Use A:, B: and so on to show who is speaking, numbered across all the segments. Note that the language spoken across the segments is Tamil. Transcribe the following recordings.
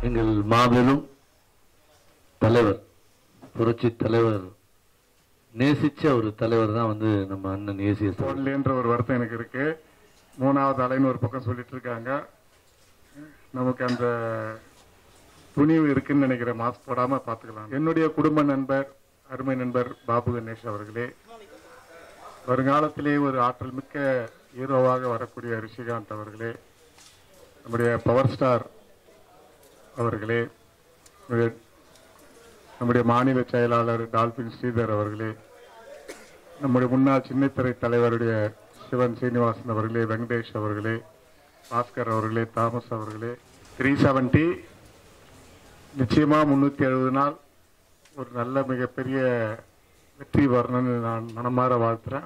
A: எங்கள் மாபெரும் தலைவர் புரட்சி தலைவர் நேசிச்ச ஒரு தலைவர் தான் வந்து நம்ம அண்ணன் ஏசிஎஸ்
B: போடலன்ற ஒரு வருத்தம் எனக்கு இருக்கு மூணாவது அலைன்னு ஒரு பக்கம் சொல்லிட்டு இருக்காங்க நமக்கு அந்த துணிவு இருக்குன்னு நினைக்கிறேன் மாஸ்க் போடாம பாத்துக்கலாம் என்னுடைய குடும்ப நண்பர் அருமை நண்பர் பாபு கணேஷ் அவர்களே வருங்காலத்திலே ஒரு ஆற்றல் மிக்க ஹீரோவாக வரக்கூடிய ரிஷிகாந்த் அவர்களே நம்முடைய பவர் ஸ்டார் அவர்களே நம்முடைய- நம்முடைய மாநில செயலாளர் டால்பின் ஸ்ரீதர் அவர்களே நம்முடைய முன்னாள் சின்னத்திரை தலைவருடைய சிவன் சீனிவாசன் அவர்களே வெங்கடேஷ் அவர்களே பாஸ்கர் அவர்களே தாமஸ் அவர்களே த்ரீ செவன்டி நிச்சயமா முன்னூத்தி எழுபது நாள் ஒரு நல்ல மிகப்பெரிய வெற்றி வரணும்னு நான் மனமாற வாழ்த்துறேன்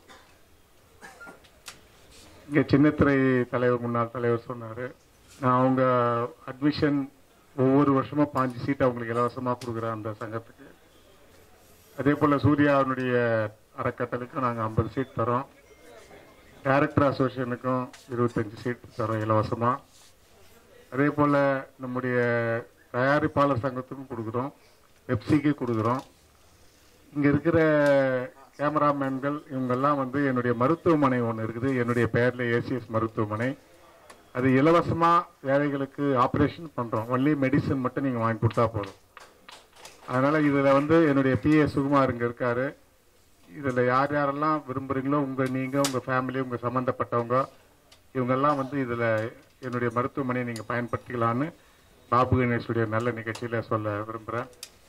B: இங்க சின்னத்திரை தலைவர் முன்னாள் தலைவர் சொன்னாரு நான் அவங்க அட்மிஷன் ஒவ்வொரு வருஷமும் பாஞ்சு சீட் அவங்களுக்கு இலவசமா கொடுக்குறேன் அந்த சங்கத்துக்கு அதே போல சூர்யாவுடைய அறக்கட்டளைக்கும் நாங்கள் ஐம்பது சீட் தரோம் டைரக்டர் அசோசியேஷனுக்கும் இருபத்தஞ்சு சீட் தரோம் இலவசமா அதே போல நம்முடைய தயாரிப்பாளர் சங்கத்துக்கும் கொடுக்குறோம் பெப்சிக்கு கொடுக்குறோம் இங்க இருக்கிற கேமராமேன்கள் இவங்கெல்லாம் வந்து என்னுடைய மருத்துவமனை ஒன்று இருக்குது என்னுடைய பெயர்ல ஏசிஎஸ் மருத்துவமனை அது இலவசமா ஏழைகளுக்கு ஆபரேஷன் பண்றோம் ஒன்லி மெடிசன் மட்டும் நீங்க வாங்கி கொடுத்தா போதும் அதனால இதுல வந்து என்னுடைய பிஏ சுகுமார் இங்க இருக்காரு இதுல யார் யாரெல்லாம் விரும்புறீங்களோ உங்க நீங்க உங்க ஃபேமிலி உங்க சம்பந்தப்பட்டவங்க இவங்கெல்லாம் வந்து இதுல என்னுடைய மருத்துவமனையை நீங்க பயன்படுத்திக்கலாம்னு பாபு கணேஷுடைய நல்ல நிகழ்ச்சியில சொல்ல விரும்புறேன்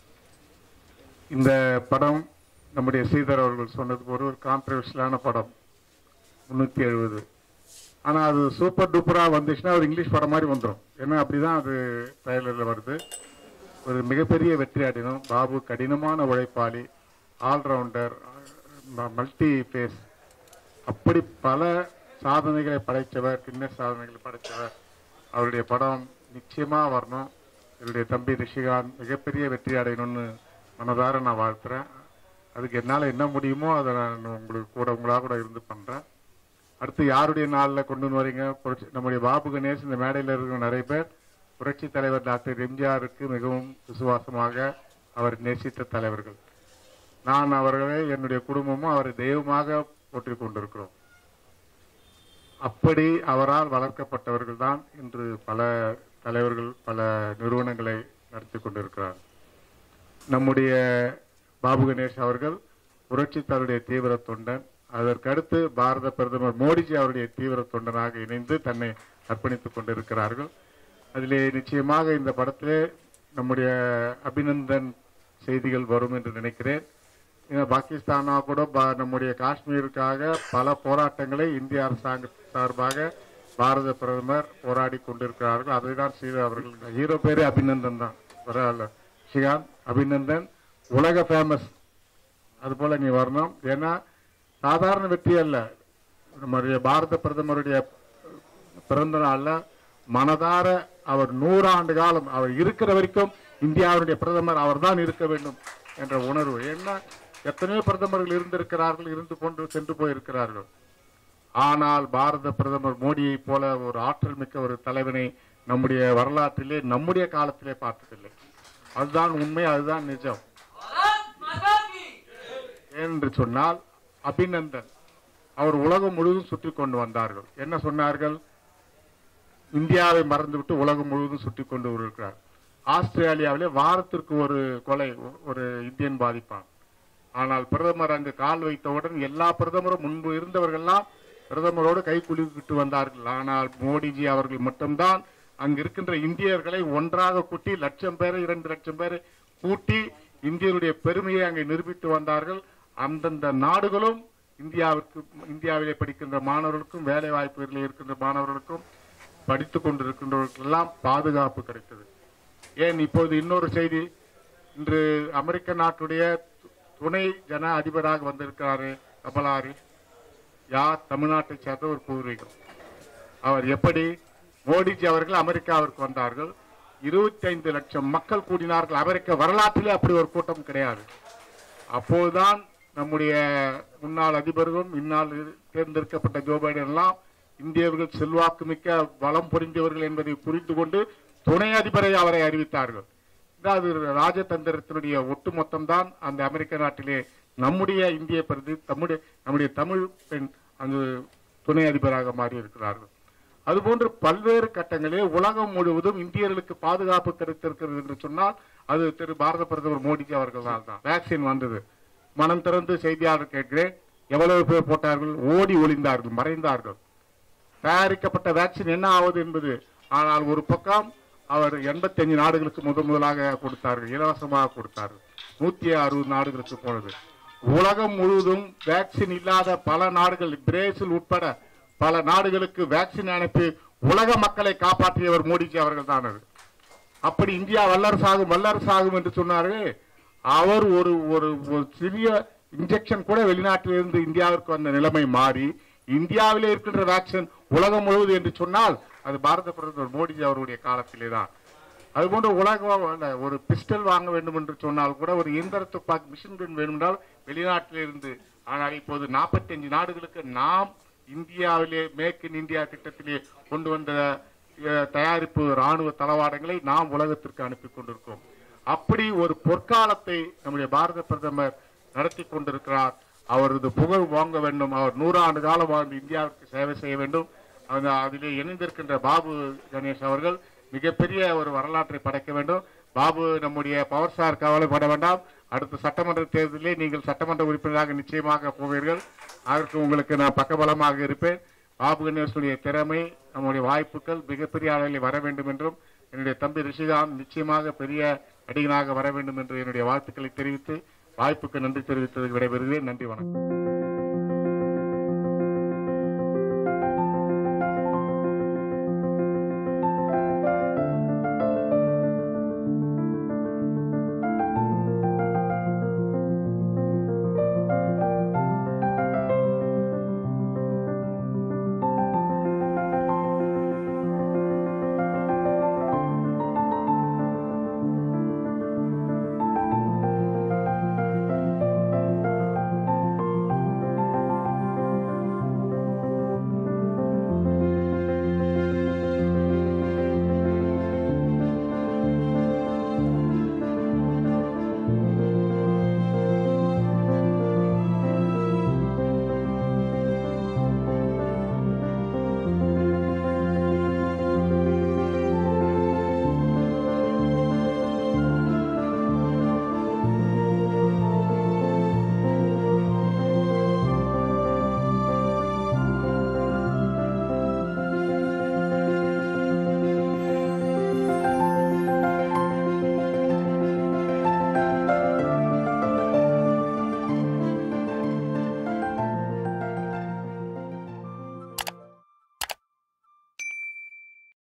B: இந்த படம் நம்முடைய ஸ்ரீதர் அவர்கள் சொன்னது போல ஒரு கான்ட்ரவர்ஷியலான படம் முன்னூத்தி எழுபது ஆனா அது சூப்பர் டூப்பரா வந்துச்சுன்னா ஒரு இங்கிலீஷ் படம் மாதிரி வந்துடும் ஏன்னா அப்படிதான் அது ட்ரைலர்ல வருது ஒரு மிகப்பெரிய வெற்றி அடையணும் பாபு கடினமான உழைப்பாளி ஆல்ரவுண்டர் மல்டி ஃபேஸ் அப்படி பல சாதனைகளை படைத்தவர் கிண்ண சாதனைகளை படைத்தவர் அவருடைய படம் நிச்சயமா வரணும் என்னுடைய தம்பி ரிஷிகாந்த் மிகப்பெரிய வெற்றி அடையணும்னு மனதார நான் வாழ்த்துறேன் அதுக்கு என்னால் என்ன முடியுமோ அதை நான் உங்களுக்கு கூட உங்களாக கூட இருந்து பண்றேன் அடுத்து யாருடைய நாளில் கொண்டு வந்து வரீங்க புரட்சி- நம்முடைய பாபு கணேஷ் இந்த மேடையில் இருக்கிற நிறைய பேர் புரட்சி தலைவர் டாக்டர் எம்ஜிஆருக்கு மிகவும் விசுவாசமாக அவர் நேசித்த தலைவர்கள் நான் அவர்களை என்னுடைய குடும்பமும் அவரை தெய்வமாக போற்றிக் கொண்டிருக்கிறோம் அப்படி அவரால் வளர்க்கப்பட்டவர்கள் தான் இன்று பல தலைவர்கள் பல நிறுவனங்களை நடத்தி கொண்டிருக்கிறார் நம்முடைய பாபு கணேஷ் அவர்கள் புரட்சி தன்னுடைய தீவிர தொண்டன் அதற்கடுத்து பாரத பிரதமர் மோடிஜி அவருடைய தீவிர தொண்டனாக இணைந்து தன்னை அர்ப்பணித்துக் கொண்டிருக்கிறார்கள் அதிலே நிச்சயமாக இந்த படத்திலே நம்முடைய அபிநந்தன் செய்திகள் வரும் என்று நினைக்கிறேன் ஏன்னா பாகிஸ்தானா கூட பா- நம்முடைய காஷ்மீருக்காக பல போராட்டங்களை இந்திய அரசாங்க சார்பாக பாரத பிரதமர் போராடி கொண்டிருக்கிறார்கள் அதை தான் ஸ்ரீதர் அவர்கள் ஹீரோ பேரு அபிநந்தன் தான் பரவாயில்ல ஸ்ரீகாந்த் அபிநந்தன் உலக ஃபேமஸ் அது போல நீ வரணும் ஏன்னா சாதாரண வெற்றி அல்ல நம்முடைய பாரத பிரதமருடைய பிறந்த நாள்ல மனதார அவர் நூறாண்டு காலம் அவர் இருக்கிற வரைக்கும் இந்தியாவுடைய பிரதமர் அவர்தான் இருக்க வேண்டும் என்ற உணர்வு ஏன்னா எத்தனையோ பிரதமர்கள் இருந்திருக்கிறார்கள் இருந்து கொண்டு சென்று போயிருக்கிறார்கள் ஆனால் பாரத பிரதமர் மோடியை போல ஒரு ஆற்றல் மிக்க ஒரு தலைவனை நம்முடைய வரலாற்றிலே நம்முடைய காலத்திலே பார்த்ததில்லை அதுதான் உண்மை அதுதான் நிஜம் என்று சொன்னால் அபிநந்தன் அவர் உலகம் முழுவதும் சுற்றி கொண்டு வந்தார்கள் என்ன சொன்னார்கள் இந்தியாவை மறந்துவிட்டு உலகம் முழுவதும் சுற்றி கொண்டு இருக்கிறார் ஆஸ்திரேலியாவிலே வாரத்திற்கு ஒரு கொலை ஒரு இந்தியன் பாதிப்பான் ஆனால் பிரதமர் அங்கு கால் வைத்தவுடன் எல்லா பிரதமரும் முன்பு இருந்தவர்கள்லாம் பிரதமரோடு கை குலுக்கிட்டு வந்தார்கள் ஆனால் மோடிஜி அவர்கள் மட்டும்தான் அங்கு இருக்கின்ற இந்தியர்களை ஒன்றாக கூட்டி லட்சம் பேரை இரண்டு லட்சம் பேரை கூட்டி இந்தியருடைய பெருமையை அங்கே நிரூபித்து வந்தார்கள் அந்தந்த நாடுகளும் இந்தியாவிற்கு இந்தியாவிலே படிக்கின்ற மாணவர்களுக்கும் வேலை வாய்ப்புகளில் இருக்கின்ற மாணவர்களுக்கும் படித்துக் கொண்டிருக்கின்றவர்களுக்கெல்லாம் பாதுகாப்பு கிடைத்தது ஏன் இப்போது இன்னொரு செய்தி இன்று அமெரிக்க நாட்டுடைய துணை ஜன அதிபராக வந்திருக்கிறாரு கமலாரி யார் தமிழ்நாட்டை சேர்ந்த ஒரு பூர்வீகம் அவர் எப்படி மோடிஜி அவர்கள் அமெரிக்காவிற்கு வந்தார்கள் இருபத்தி ஐந்து லட்சம் மக்கள் கூடினார்கள் அமெரிக்க வரலாற்றிலே அப்படி ஒரு கூட்டம் கிடையாது அப்போதுதான் நம்முடைய முன்னாள் அதிபர்களும் இந்நாள் தேர்ந்தெடுக்கப்பட்ட ஜோ பைடன் எல்லாம் இந்தியர்கள் செல்வாக்கு மிக்க பலம் புரிந்தவர்கள் என்பதை புரிந்து கொண்டு துணை அதிபரை அவரை அறிவித்தார்கள் அதாவது ராஜதந்திரத்தினுடைய ஒட்டுமொத்தம் தான் அந்த அமெரிக்க நாட்டிலே நம்முடைய இந்திய பிரதி நம்முடைய நம்முடைய தமிழ் பெண் அந்த துணை அதிபராக மாறி இருக்கிறார்கள் அதுபோன்று பல்வேறு கட்டங்களிலே உலகம் முழுவதும் இந்தியர்களுக்கு பாதுகாப்பு கிடைத்திருக்கிறது என்று சொன்னால் அது திரு பாரத பிரதமர் மோடிஜி அவர்கள் தான் வேக்சின் வந்தது மனம் திறந்து செய்தியாளர் கேட்கிறேன் எவ்வளவு பேர் போட்டார்கள் ஓடி ஒளிந்தார்கள் மறைந்தார்கள் தயாரிக்கப்பட்ட வேக்சின் என்ன ஆவது என்பது ஆனால் ஒரு பக்கம் அவர் 85 நாடுகளுக்கு முதன் முதலாக கொடுத்தார்கள் இலவசமாக கொடுத்தார்கள் நூத்தி அறுபது நாடுகளுக்கு போனது உலகம் முழுவதும் வேக்சின் இல்லாத பல நாடுகள் பிரேசில் உட்பட பல நாடுகளுக்கு வேக்சின் அனுப்பி உலக மக்களை காப்பாற்றியவர் மோடிஜி அவர்கள் தான் அது அப்படி இந்தியா வல்லரசாகும் வல்லரசாகும் என்று சொன்னாரே அவர் ஒரு ஒரு ஒரு சிறிய இன்ஜெக்ஷன் கூட வெளிநாட்டிலிருந்து இந்தியாவிற்கு வந்த நிலைமை மாறி இந்தியாவிலே இருக்கின்ற வேக்சின் உலகம் முழுவதும் என்று சொன்னால் அது பாரத பிரதமர் மோடிஜி அவருடைய காலத்திலே தான் அதுபோன்று உலகம் அல்ல, ஒரு பிஸ்டல் வாங்க வேண்டும் என்று சொன்னால் கூட ஒரு இயந்திர துப்பாக்கி மிஷின் கன் வேண்டுமென்றால் வெளிநாட்டிலிருந்து ஆனால் இப்போது 45 நாடுகளுக்கு நாம் இந்தியாவிலே மேக் இன் இந்தியா திட்டத்திலே கொண்டு வந்த அஹ், தயாரிப்பு ராணுவ தளவாடங்களை நாம் உலகத்திற்கு அனுப்பி கொண்டிருக்கிறோம் அப்படி ஒரு பொற்காலத்தை நம்முடைய பாரத பிரதமர் நடத்தி கொண்டிருக்கிறார் அவரது புகழ் வாங்க வேண்டும் அவர் நூறாண்டு காலம் வாழ்ந்து இந்தியாவுக்கு சேவை செய்ய வேண்டும் அந்த அதிலே இணைந்திருக்கின்ற பாபு கணேஷ் அவர்கள் மிகப்பெரிய ஒரு வரலாற்றை படைக்க வேண்டும் பாபு நம்முடைய பவர் ஸ்டார் கவலைப்பட வேண்டாம் அடுத்த சட்டமன்ற தேர்தலிலே நீங்கள் சட்டமன்ற உறுப்பினராக நிச்சயமாக போவீர்கள் அதற்கு உங்களுக்கு நான் பக்கபலமாக இருப்பேன் பாபு கணேசனுடைய திறமை நம்முடைய வாய்ப்புகள் மிகப்பெரிய அளவில் வர வேண்டும் என்றும் என்னுடைய தம்பி ரிஷிகாந்த் நிச்சயமாக பெரிய நடிகனாக வர வேண்டும் என்று என்னுடைய வாழ்த்துக்களை தெரிவித்து வாய்ப்புக்கு நன்றி தெரிவித்தது விடைபெறுகிறேன் நன்றி வணக்கம்